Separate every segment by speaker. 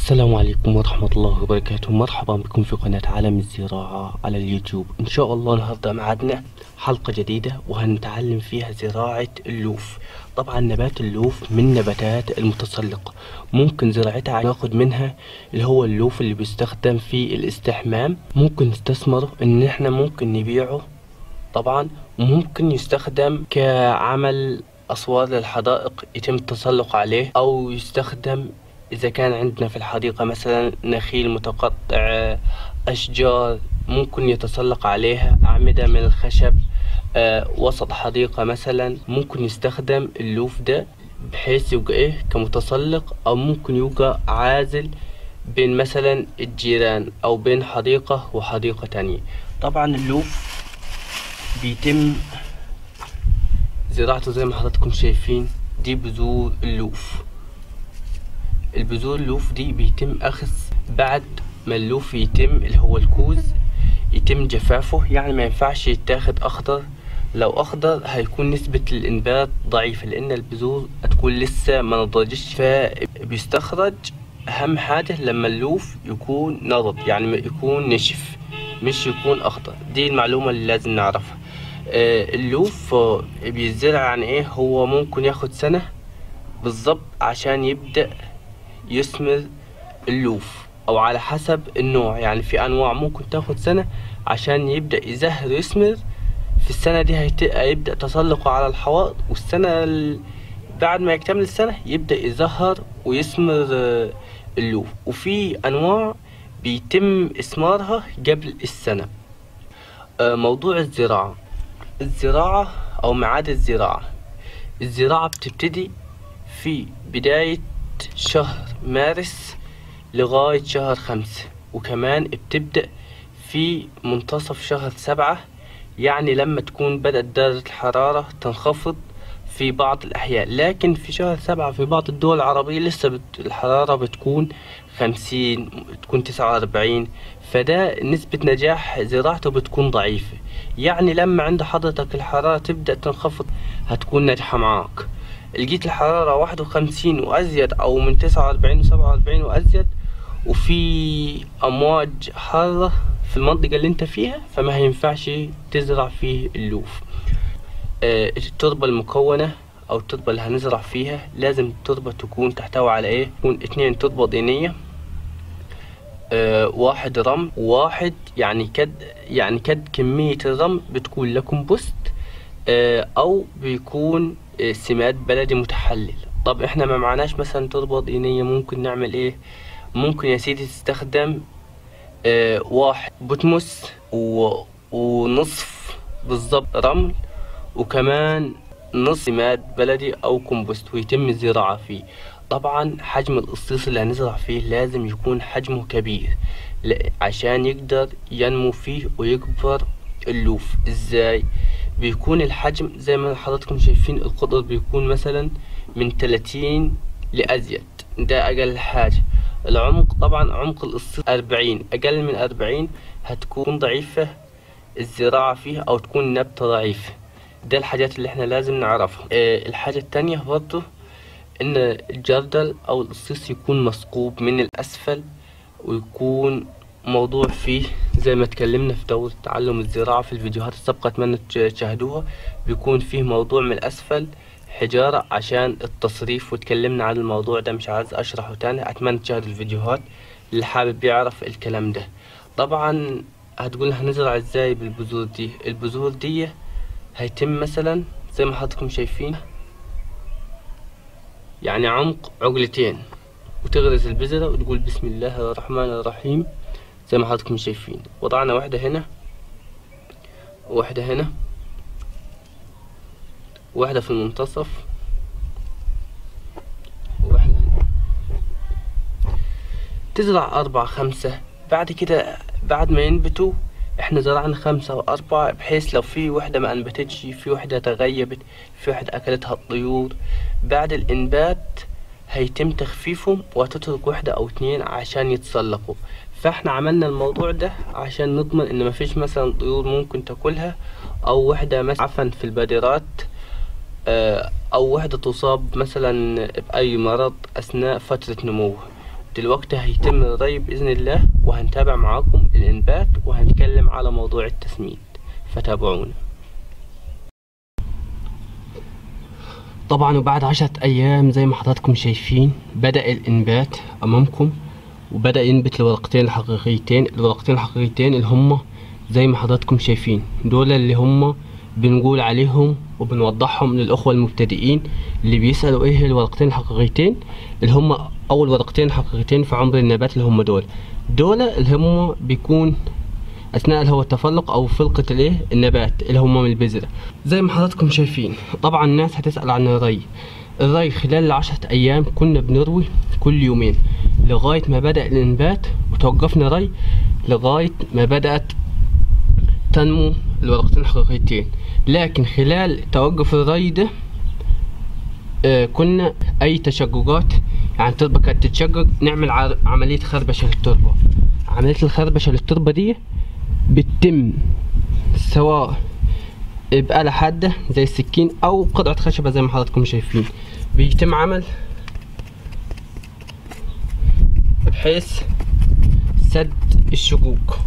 Speaker 1: السلام عليكم ورحمة الله وبركاته مرحبا بكم في قناة عالم الزراعة على اليوتيوب إن شاء الله النهاردة معادنا حلقة جديدة وهنتعلم فيها زراعة اللوف طبعا نبات اللوف من نباتات المتسلقة ممكن زراعتها ناخد منها اللي هو اللوف اللي بيستخدم في الاستحمام ممكن نستثمره إن احنا ممكن نبيعه طبعا ممكن يستخدم كعمل أسوار للحدائق يتم التسلق عليه أو يستخدم إذا كان عندنا في الحديقة مثلا نخيل متقطع أشجار ممكن يتسلق عليها أعمدة من الخشب آه وسط حديقة مثلا ممكن يستخدم اللوف ده بحيث يبقى إيه كمتسلق أو ممكن يبقى عازل بين مثلا الجيران أو بين حديقة وحديقة تانية طبعا اللوف بيتم زراعته زي ما حضراتكم شايفين دي بذور اللوف البذور اللوف دي بيتم اخذ بعد ما اللوف يتم اللي هو الكوز يتم جفافه يعني ما ينفعش يتاخد اخضر لو اخضر هيكون نسبة الانبات ضعيفة لان البذور هتكون لسه ما نضجتش فبيستخرج اهم حاجة لما اللوف يكون نضج يعني يكون نشف مش يكون اخضر دي المعلومة اللي لازم نعرفها آه اللوف آه بيزرع يعني ايه هو ممكن ياخد سنة بالظبط عشان يبدأ يثمر اللوف او على حسب النوع يعني في انواع ممكن تاخد سنة عشان يبدأ يزهر ويثمر في السنة دي هيت... هيبدأ تسلقه على الحوائط والسنة ال... بعد ما يكتمل السنة يبدأ يزهر ويثمر اللوف وفي انواع بيتم اثمارها قبل السنة موضوع الزراعة الزراعة او ميعاد الزراعة الزراعة بتبتدي في بداية شهر مارس لغاية شهر خمسة وكمان بتبدأ في منتصف شهر سبعة يعني لما تكون بدأت درجة الحرارة تنخفض في بعض الأحياء لكن في شهر سبعة في بعض الدول العربية لسه بت... الحرارة بتكون خمسين تكون تسعة وأربعين فده نسبة نجاح زراعته بتكون ضعيفة يعني لما عند حضرتك الحرارة تبدأ تنخفض هتكون ناجحة معاك لقيت الحرارة واحد وخمسين وأزيد أو من تسعة وأربعين وسبعة وأربعين وأزيد وفي أمواج حارة في المنطقة اللي أنت فيها فما هينفعش تزرع فيه اللوف آه التربة المكونة أو التربة اللي هنزرع فيها لازم التربة تكون تحتوي على إيه؟ تكون اتنين تربة طينية آه واحد رمل واحد يعني كد يعني كد كمية الرمل بتكون لكمبوست آه أو بيكون سماد بلدي متحلل طب احنا ما معناش مثلا تربة طينية ممكن نعمل ايه ممكن يا سيدي تستخدم اه واحد بوتموس و... ونصف بالظبط رمل وكمان نصف سماد بلدي او كومبوست ويتم الزراعة فيه طبعا حجم القصيص اللي هنزرع فيه لازم يكون حجمه كبير عشان يقدر ينمو فيه ويكبر اللوف ازاي بيكون الحجم زي ما حضراتكم شايفين القطر بيكون مثلا من 30 لأزيد ده أقل حاجة العمق طبعا عمق القصير 40 أقل من 40 هتكون ضعيفة الزراعة فيها أو تكون نبتة ضعيفة ده الحاجات اللي احنا لازم نعرفها اه الحاجة التانية برضه إن الجردل أو القصيص يكون مثقوب من الأسفل ويكون موضوع فيه زي ما اتكلمنا في دورة تعلم الزراعة في الفيديوهات السابقة اتمنى تشاهدوها بيكون فيه موضوع من الأسفل حجارة عشان التصريف واتكلمنا عن الموضوع ده مش عايز أشرحه تاني أتمنى تشاهدوا الفيديوهات اللي حابب يعرف الكلام ده طبعا هتقول هنزرع ازاي بالبذور دي البذور دي هيتم مثلا زي ما حضراتكم شايفين يعني عمق عقلتين وتغرز البذرة وتقول بسم الله الرحمن الرحيم زي ما حضراتكم شايفين وضعنا واحدة هنا وواحدة هنا واحدة في المنتصف وواحدة هنا تزرع أربعة خمسة بعد كده بعد ما ينبتوا احنا زرعنا خمسة وأربعة بحيث لو في وحدة ما أنبتتش في وحدة تغيبت في وحدة أكلتها الطيور بعد الإنبات هيتم تخفيفهم وهتترك وحدة أو اتنين عشان يتسلقوا فاحنا عملنا الموضوع ده عشان نضمن ان مفيش مثلا طيور ممكن تاكلها او وحدة مثلا عفن في البادرات او وحدة تصاب مثلا بأي مرض اثناء فترة نموها دلوقتي هيتم الري بإذن الله وهنتابع معاكم الإنبات وهنتكلم على موضوع التسميد فتابعونا طبعا وبعد عشرة أيام زي ما حضراتكم شايفين بدأ الإنبات أمامكم وبدأ ينبت الورقتين الحقيقيتين الورقتين الحقيقيتين اللي هم زي ما حضراتكم شايفين دول اللي هم بنقول عليهم وبنوضحهم للأخوة المبتدئين اللي بيسألوا ايه الورقتين الحقيقيتين اللي هم أول ورقتين حقيقيتين في عمر النبات اللي هم دول دول اللي هم بيكون اثناء اللي هو التفلق او فلقة الايه النبات اللي هم من البذرة زي ما حضراتكم شايفين طبعا الناس هتسأل عن الري الري خلال العشرة ايام كنا بنروي كل يومين لغاية ما بدأ الانبات وتوقفنا ري لغاية ما بدأت تنمو الورقتين الحقيقيتين لكن خلال توقف الري ده آه كنا اي تشققات يعني التربة كانت تتشقق نعمل ع- عملية خربشة للتربة عملية الخربشة للتربة دي بتتم سواء بآلة حادة زي السكين أو قطعة خشبة زي ما حضراتكم شايفين بيتم عمل بحيث سد الشقوق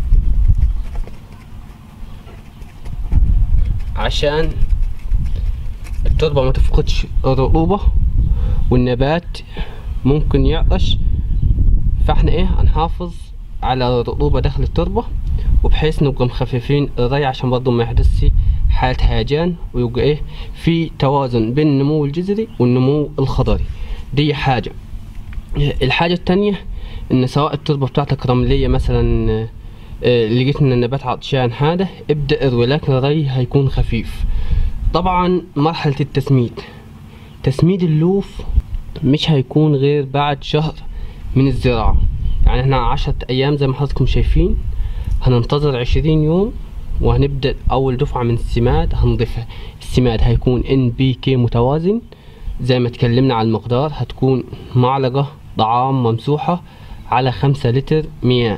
Speaker 1: عشان التربة ما تفقدش الرطوبة والنبات ممكن يعطش فاحنا ايه هنحافظ على الرطوبة داخل التربة وبحيث نبقى مخففين الري عشان برضه ما يحدثش حالة هيجان ويبقى ايه في توازن بين النمو الجذري والنمو الخضري دي حاجة الحاجة التانية ان سواء التربة بتاعتك رملية مثلا آه، لقيت ان النبات عطشان هذا ابدأ اروي لكن الري هيكون خفيف طبعا مرحلة التسميد تسميد اللوف مش هيكون غير بعد شهر من الزراعة يعني احنا عشرة ايام زي ما حضراتكم شايفين هننتظر عشرين يوم وهنبدأ أول دفعة من السماد هنضيفها السماد هيكون ان بي كي متوازن زي ما اتكلمنا على المقدار هتكون معلقة طعام ممسوحة على خمسة لتر مياه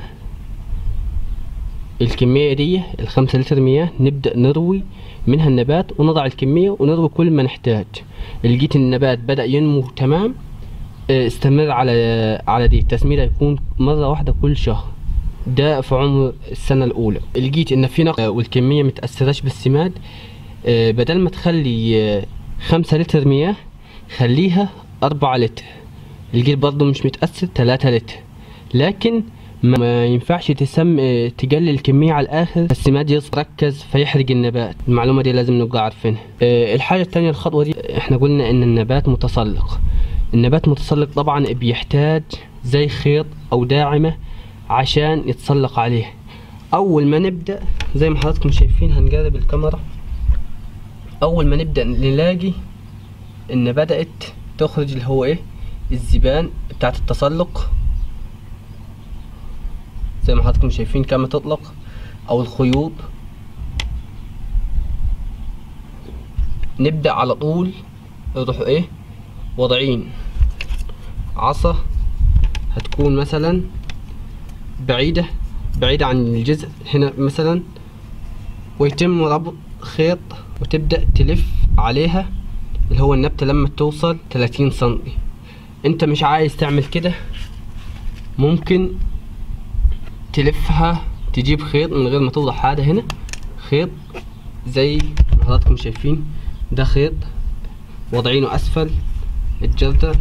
Speaker 1: الكمية دي الخمسة لتر مياه نبدأ نروي منها النبات ونضع الكمية ونروي كل ما نحتاج لقيت النبات بدأ ينمو تمام اه، استمر على على دي التسميد هيكون مرة واحدة كل شهر ده في عمر السنة الأولى لقيت إن في نقص والكمية متأثرش بالسماد اه، بدل ما تخلي اه، خمسة لتر مياه خليها أربعة لتر لقيت برضه مش متأثر تلاتة لتر لكن ما- ما ينفعش تسم اه، تقلل الكمية على الآخر السماد يركز فيحرق النبات المعلومة دي لازم نبقى عارفينها اه، الحاجة التانية الخطوة دي احنا قلنا إن النبات متسلق النبات متسلق طبعا بيحتاج زي خيط أو داعمة عشان يتسلق عليه أول ما نبدأ زي ما حضراتكم شايفين هنقرب الكاميرا أول ما نبدأ نلاقي إن بدأت تخرج اللي هو إيه الزبان بتاعت التسلق زي ما حضراتكم شايفين كما تطلق أو الخيوط نبدأ على طول نروح إيه وضعين عصا هتكون مثلا بعيدة بعيدة عن الجزء هنا مثلا ويتم ربط خيط وتبدأ تلف عليها اللي هو النبتة لما توصل 30 سنتي انت مش عايز تعمل كده ممكن تلفها تجيب خيط من غير ما توضع حاجة هنا خيط زي ما حضراتكم شايفين ده خيط وضعينه اسفل الجردل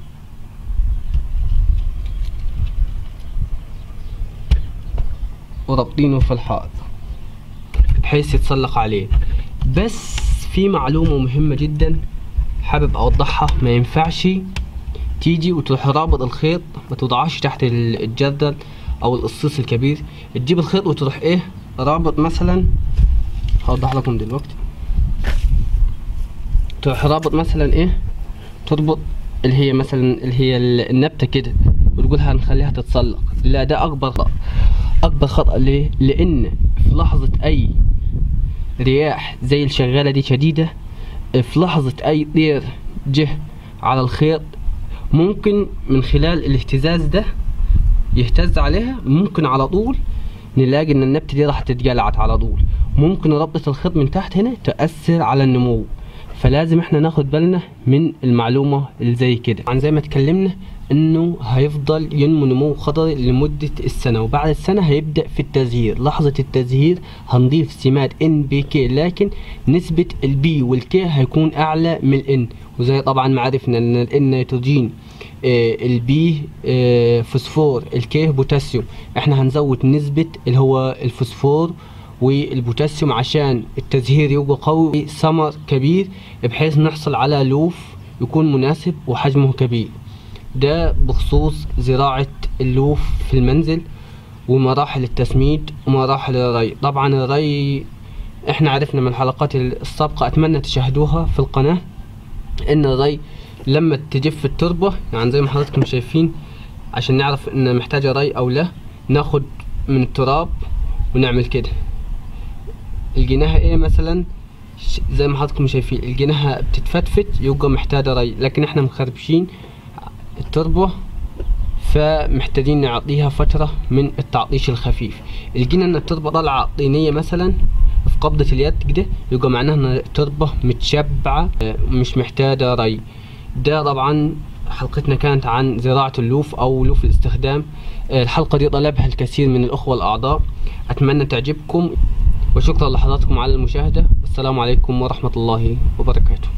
Speaker 1: ورابطينه في الحائط بحيث يتسلق عليه بس في معلومة مهمة جدا حابب اوضحها ما ينفعش تيجي وتروح رابط الخيط ما توضعهاش تحت ال- الجردل او القصيص الكبير تجيب الخيط وتروح ايه رابط مثلا هوضح لكم دلوقتي تروح رابط مثلا ايه تربط اللي هي مثلا اللي هي ال- النبتة كده وتقول هنخليها تتسلق لا ده اكبر خطأ اكبر خطأ ليه لان في لحظة اي رياح زي الشغالة دي شديدة في لحظة اي طير جه على الخيط ممكن من خلال الاهتزاز ده يهتز عليها ممكن على طول نلاقي ان النبتة دي راح تتجلعت على طول ممكن ربطة الخيط من تحت هنا تأثر على النمو فلازم احنا ناخد بالنا من المعلومة اللي زي كده عن زي ما اتكلمنا انه هيفضل ينمو نمو خضري لمدة السنة وبعد السنة هيبدأ في التزهير لحظة التزهير هنضيف سماد ان بي كي لكن نسبة البي والكي هيكون اعلى من الان وزي طبعا ما عرفنا ان الان نيتروجين آه، البي آه، فوسفور الكي بوتاسيوم احنا هنزود نسبة اللي هو الفوسفور والبوتاسيوم عشان التزهير يبقى قوي ثمر كبير بحيث نحصل على لوف يكون مناسب وحجمه كبير ده بخصوص زراعة اللوف في المنزل ومراحل التسميد ومراحل الري طبعا الري احنا عرفنا من الحلقات السابقة اتمنى تشاهدوها في القناة ان الري لما تجف التربة يعني زي ما حضراتكم شايفين عشان نعرف ان محتاجة ري او لا ناخد من التراب ونعمل كده لقيناها ايه مثلا ش- زي ما حضراتكم شايفين لقيناها بتتفتفت يبقى محتاجة ري لكن احنا مخربشين التربة فمحتاجين نعطيها فترة من التعطيش الخفيف لقينا ان التربة طالعة طينية مثلا في قبضة اليد كده يبقى معناها ان التربة متشبعة آه، مش محتاجة ري ده طبعا حلقتنا كانت عن زراعة اللوف او لوف الاستخدام آه، الحلقة دي طلبها الكثير من الاخوة الاعضاء اتمنى تعجبكم وشكرا لحضراتكم على المشاهدة والسلام عليكم ورحمة الله وبركاته